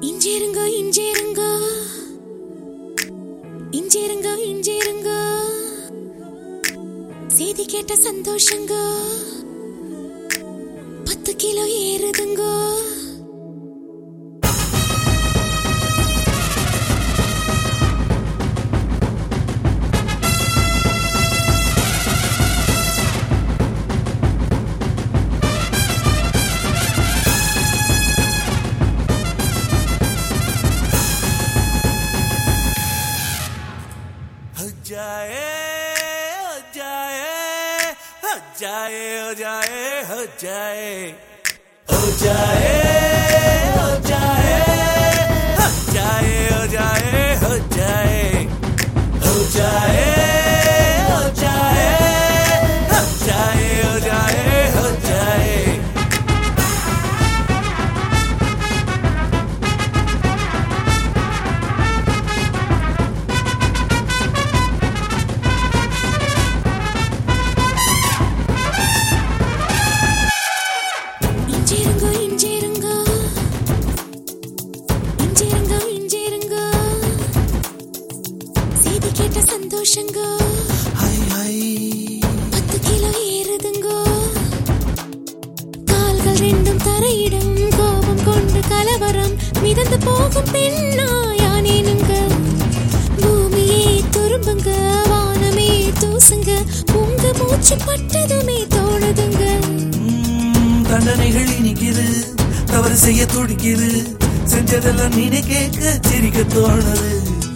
இஞ்சேருங்க இஞ்சேருங்க இஞ்சேருங்க இஞ்சேருங்க செய்தி கேட்ட சந்தோஷங்க பத்து கிலோ ஏறுதுங்க हो जाए हो जाए हो जाए हो जाए हो जाए हो जाए हो जाए हो जाए हो जाए हो जाए हो जाए हो जाए हो जाए हो जाए हो जाए இஞ்சேருங்க இஞ்சேருங்க இஞ்சேருங்க இஞ்சேருங்க செய்தி கேட்ட சந்தோஷங்க हाय हाय பத்து கிலோ ஏறுதுங்க கால்கள் ரெண்டும் தரையிடம் கோபம் கொண்டு கலவரம் மிதந்து போகும் பெண்ணா யானேனுங்க பூமியே துரும்புங்க வானமே தூசுங்க உங்க மூச்சு பட்டதுமே தோணுதுங்க ம், தண்டனைகள் இனிக்குது தவறு செய்ய துடிக்குது செஞ்சதெல்லாம் நினை கேட்க சிரிக்க தோணுது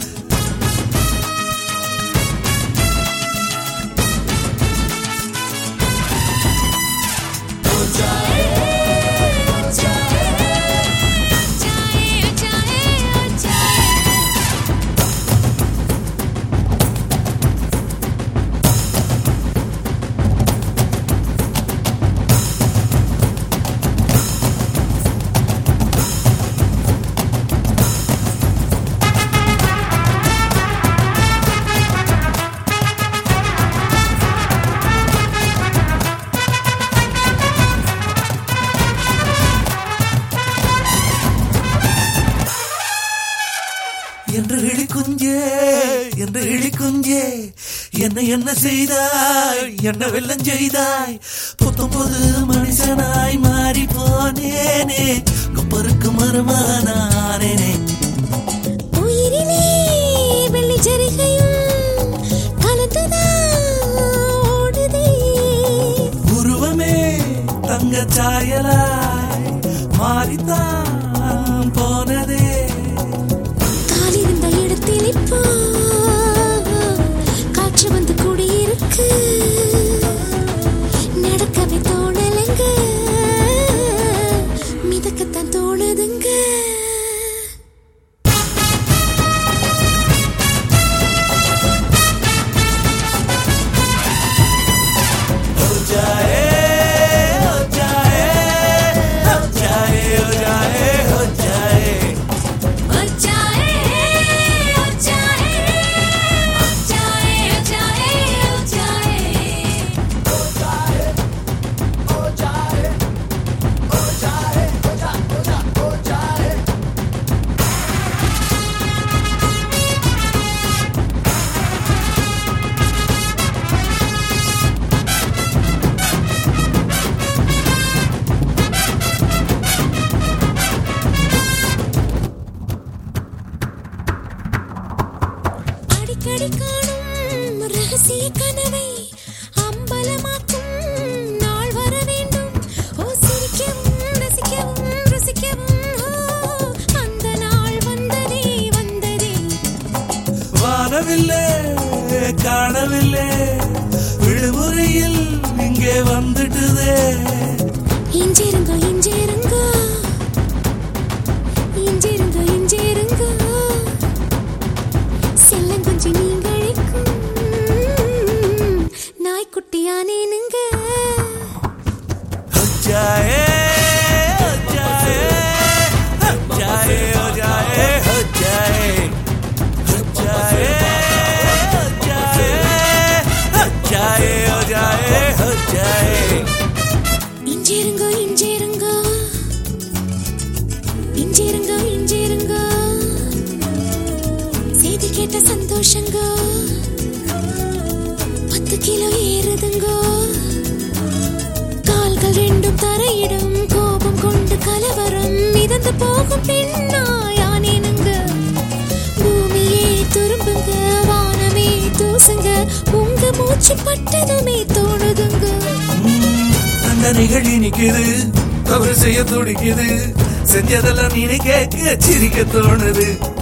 என்று இழி குஞ்சே என்று இழி குஞ்சே என்ன என்ன செய்தாய் என்ன வெள்ளம் செய்தாய் புத்தம் புது மனுஷனாய் மாறி போனேனே கொப்பருக்கு மருமானானேனே உயிரிலே வெள்ளி ஜரிகையும் கலந்துதான் ஓடுதே உருவமே தங்க சாயலாய் மாறித்தான் போனதே காலிருந்த இடத்தில் இப்போ காற்று வந்து குடியிருக்கு நடக்கவே தோணலைங்க மிதக்கத்தான் தோணுதுங்க हो जाए हो जाए हो जाए हो जाए हो जाए அடிக்கடி காணும் ரகசிய கனவை அம்பலமாக்கும் நாள் வர வேண்டும் ஓ சிரிக்கவும் ரசிக்கவும் ருசிக்கவும் ஓ அந்த நாள் வந்ததே வந்ததே வானவில்லை காணவில்லை விடுமுறையில் இங்கே வந்துட்டுதே இஞ்சிருங்க இஞ்சிருங்க இஞ்சிருங்க இஞ்சிருங்க செல்லங்குஞ்சி நீங்களுக்கும் நாய்க்குட்டியானேனுங்க हो जाए हो जाए हो जाए हो जाए हो जाए हो जाए हो जाए हो जाए हो जाए हो जाए இஞ்சிருங்க இஞ்சிருங்க கேட்ட சந்தோஷங்க பத்து கிலோ ஏறுதுங்கோ கால்கள் ரெண்டும் தரையிடும் கோபம் கொண்டு கலவரம் மிதந்து போகும் பெண்ணா யானேனுங்க பூமியே துரும்புங்க வானமே தூசுங்க உங்க மூச்சு பட்டதுமே தோணுதுங்க அந்த நிகழ்ச்சி நிக்குது தவறு செய்ய துடிக்குது செஞ்சதெல்லாம் நீ கேட்க சிரிக்க தோணுது